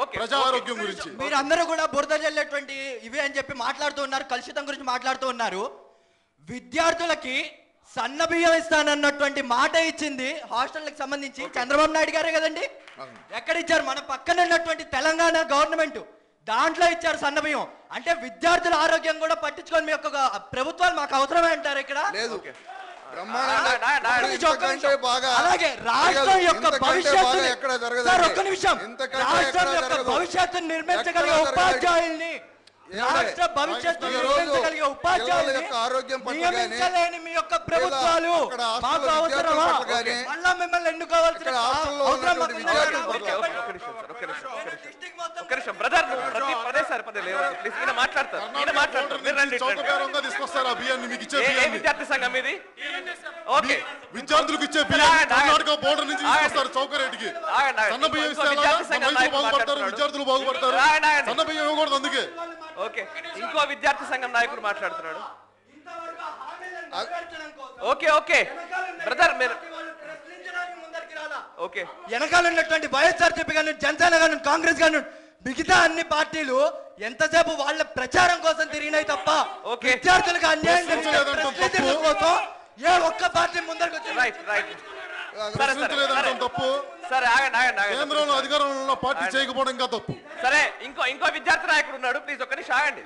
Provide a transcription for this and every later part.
Okay, ప్రజా okay. ఆరోగ్యం గురించి మీరందరూ కూడా బురద జల్లేటువంటి ఇవి అని చెప్పి మాట్లాడుతూ ఉన్నారు కలుషితం గురించి మాట్లాడుతూ ఉన్నారు విద్యార్థులకి సన్న బియ్యం ఇస్తానన్నటువంటి మాట ఇచ్చింది హాస్టల్కి సంబంధించి చంద్రబాబు నాయుడు గారే కదండి ఎక్కడ ఇచ్చారు మన పక్కన ఉన్నటువంటి తెలంగాణ గవర్నమెంట్ దాంట్లో ఇచ్చారు సన్న బియ్యం అంటే విద్యార్థుల ఆరోగ్యం కూడా పట్టించుకొని మీ యొక్క ప్రభుత్వాలు మాకు అవసరమే అంటారు ఇక్కడ లేదు ఓకే. బ్రహ్మాండంగా నా- నా- నా- ఒక్క నిమిషం, ఒక్క ఇంతకంటే నిమిషం. బాగా అలాగే రాష్ట్రం యొక్క ఇంతకంటే భవిష్యత్తు బాగా ఎక్కడ జరగదు సార్ ఒక్క నిమిషం ఇంతకంటే రాష్ట్రం ఎక్కడ యొక్క జరగదు. భవిష్యత్తును నిర్మించగలిగే ఎక్కడ జరగదు. ఉపాధ్యాయుల్ని ఏమండి? రాష్ట్ర భవిష్యత్తు ఈ రోజు నిర్మించగలిగే పిల్లల ఉపాధ్యాయుల్ని యొక్క ఆరోగ్యం పట్ల గానీ, నియమించలేని మీ యొక్క ప్రభుత్వాలు అక్కడ హాస్టల్లో మాకు అవసరమా విద్యార్థుల పట్ల గానీ, మళ్ళా మిమ్మల్ని ఎన్నుకోవాల్సిన ఇక్కడ హాస్టల్లో అవసరం ఉన్నటువంటి మాకు విద్యార్థుల లేదా? ఓకే ఓకే ఒక్క నిమిషం సార్ ఒక్క నిమిషం ఒక్క నిమిషం ఒక్క నిమిషం బ్రదర్ నువ్వు ప్రతి పదే సార్ పదే లేవు ప్లీజ్ ఈయన మాట్లాడతారు ఈయన మాట్లాడతారు మీరు రండి ఇటు రండి. చౌకబేరంగా తీసుకొస్తారు ఆ బియ్యాన్ని మీకు ఇచ్చే ఏ ఏ బియ్యాన్ని విద్యార్థి సంఘం ఇది ఓకే విద్యార్థులకు ఇచ్చే ఆగండి, బియ్యాన్ని ఆగండి. కర్ణాటక బోర్డర్ నుంచి ఆగండి. తీసుకొస్తారు చౌక రేటుకి ఆగండి, ఆగండి. సన్న బియ్యం ఇంకో ఇస్తే విద్యార్థి ఎలాగా? సంఘం మన రైతులు నాయకుడు బాగుపడతారు మాట్లాడుతున్నాడు. విద్యార్థులు బాగుపడతారు ఆగండి, ఆగండి. సన్న బియ్యం ఇవ్వకూడదు అందుకే ఓకే ఇంకో విద్యార్థి సంఘం నాయకుడు మాట్లాడుతున్నాడు ఇంతవరకు ఆ హామీలను నెరవేర్చడం కోసం ఓకే ఓకే బ్రదర్ మీరు వాళ్ళు ప్రశ్నించడానికి ముందరికి రాలా. ఓకే వెనకాల ఉన్నటువంటి వైఎస్ఆర్సీపీ కానీ జనసేన కానీ కాంగ్రెస్ కానీ మిగతా అన్ని పార్టీలు ఎంతసేపు వాళ్ళ ప్రచారం కోసం తిరిగినాయి తప్ప ఓకే. విద్యార్థులకు అన్యాయం జరిగిన ప్రశ్నించలేదంటాం ప్రశ్నించడం తప్పు. కోసం ఏ ఒక్క పార్టీ ముందరికి వచ్చింది రైట్ రైట్ సరే సరే ప్రశ్నించలేదంటాం సరే తప్పు సరే ఆగండి ఆగండి ఆగండి కేంద్రంలో అధికారంలో ఉన్న పార్టీ చేయకపోవడం ఇంకా తప్పు సరే ఇంకో ఇంకో విద్యార్థి నాయకుడు ఉన్నాడు ప్లీజ్ ఒక్క నిమిషం ఆగండి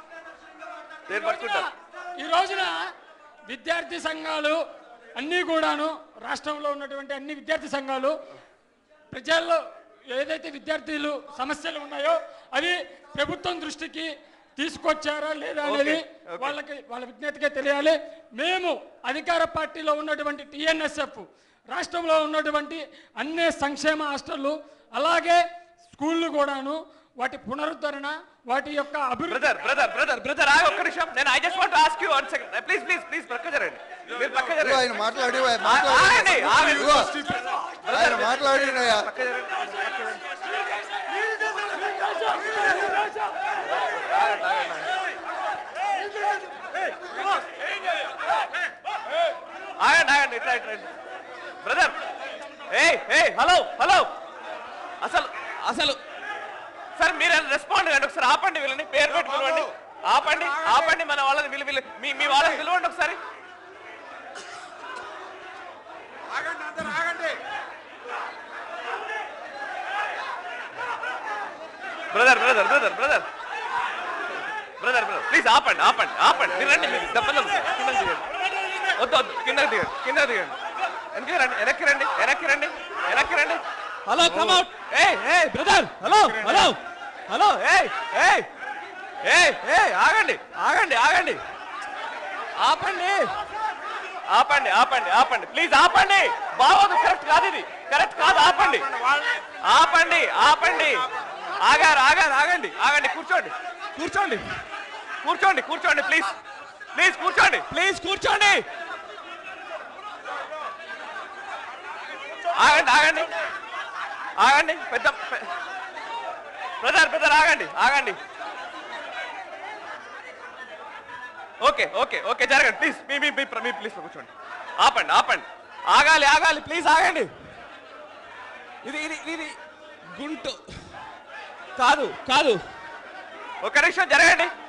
నేను పట్టుకుంటాను ఈ రోజున విద్యార్థి సంఘాలు అన్నీ కూడాను రాష్ట్రంలో ఉన్నటువంటి అన్ని విద్యార్థి సంఘాలు ప్రజల్లో ఏదైతే విద్యార్థులు సమస్యలు ఉన్నాయో అవి ప్రభుత్వం దృష్టికి తీసుకొచ్చారా లేదా అనేది ఓకే, ఓకే. వాళ్ళకి వాళ్ళ విజ్ఞతగా తెలియాలి మేము అధికార పార్టీలో ఉన్నటువంటి టిఎన్ఎస్ఎఫ్ రాష్ట్రంలో ఉన్నటువంటి అన్ని సంక్షేమ హాస్టళ్ళు అలాగే స్కూళ్ళు కూడాను వాటి పునరుద్ధరణ వాటి యొక్క అభివృద్ధి బ్రదర్ బ్రదర్ బ్రదర్ బ్రదర్ ఆగ ఒక్క నిమిషం నేను I just want ask you one second please please please పక్క జరండి మీరు పక్క ఇదిగో జరండి ఆయన మాట్లాడి ఆ- ఆగండి మాట్లాడి ఆగండి ఇదిగో ఆయన మాట్లాడినయ్యా పక్క జరండి పక్క జరండి. ఆగండి ఆగండి ఇట్లా ఇట్లా బ్రదర్ ఏ ఏ హలో హలో అసలు అసలు సార్ మీరు రెస్పాండ్ కండి ఒకసారి ఆపండి వీళ్ళని పేరు పెట్టి పిలవండి ఆపండి ఆపండి మన వాళ్ళని వీళ్ళు వీళ్ళు మీ మీ వాళ్ళని పిలవండి ఒకసారి brother brother brother brother brother brother please ఆపండి ఆపండి ఆపండి మీరు రండి మీరు దెబ్బలు కిందకి దిగండి వద్దు వద్దు కిందకి దిగండి కిందకి దిగండి వెనక్కి రండి వెనక్కి రండి వెనక్కి రండి వెనక్కి రండి హలో కమ్ అవుట్ ఏ ఏ బ్రదర్ హలో హలో హలో ఏ ఏ ఏ ఏ ఆగండి ఆగండి ఆగండి ఆపండి ఆపండి ఆపండి ఆపండి ప్లీజ్ ఆపండి బాగోదు కరెక్ట్ కాదు ఇది కరెక్ట్ కాదు ఆపండి ఆపండి ఆపండి ఆగారు ఆగారు ఆగండి ఆగండి కూర్చోండి కూర్చోండి కూర్చోండి కూర్చోండి ప్లీజ్ ప్లీజ్ కూర్చోండి ప్లీజ్ కూర్చోండి ఆగండి ఆగండి ఆగండి పెద్ద బ్రదర్ బ్రదర్ ఆగండి ఆగండి ఓకే ఓకే ఓకే జరగండి ప్లీజ్ మీ మీ మీ మీ ప్లీజ్ కూర్చోండి ఆపండి ఆపండి ఆగాలి ఆగాలి ప్లీజ్ ఆగండి ఇది ఇది ఇది గుంటు కాదు కాదు ఒక నిమిషం జరగండి